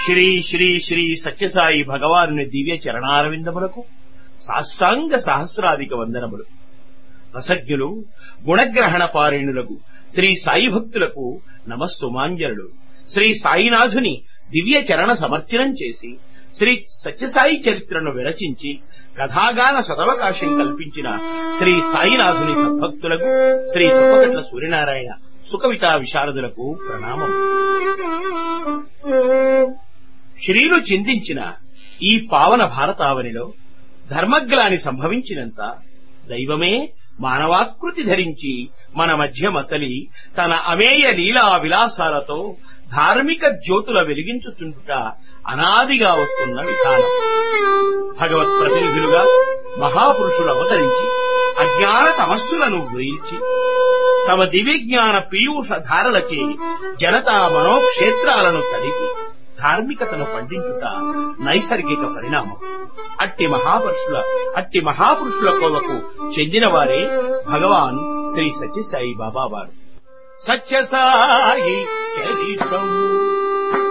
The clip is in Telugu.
శ్రీ శ్రీ శ్రీ సత్యసాయి భగవానుని దివ్య చరణారవిందములకు సాష్టాంగ సహస్రాధిక వందనములు రసజ్ఞులు గుణగ్రహణ పారిణులకు శ్రీ సాయి భక్తులకు నమస్సుమాంజలుడు శ్రీ సాయినాథుని దివ్య చరణ సమర్చనం చేసి శ్రీ సత్యసాయి చరిత్రను విరచించి కథాగాన సదవకాశం కల్పించిన శ్రీ సాయినాథుని సద్భక్తులకు శ్రీ చుప్పకట్ల సూర్యనారాయణ సుకవితా విశారదులకు ప్రణామం శ్రీలు చిందించిన ఈ పావన భారతావనిలో ధర్మగ్లాని సంభవించినంత దైవమే మానవాకృతి ధరించి మన మధ్య మసలి తన అమేయ లీలా విలాసాలతో ధార్మిక జ్యోతుల వెలిగించుచుండుట అనాదిగా వస్తున్న విధానం భగవత్ ప్రతినిధులుగా మహాపురుషులు అవతరించి అజ్ఞాన తమస్సులను గురించి తమ దివ్యజ్ఞాన పీయూష ధారలచే జనతా మనోక్షేత్రాలను కలిపి ధార్మికతను పండించుట నైసర్గిక పరిణామం అట్టి మహాపురుషుల అట్టి మహాపురుషుల కోవకు చెందిన వారే భగవాన్ శ్రీ సత్యసాయి బాబా వారు సత్యసాయి చరితం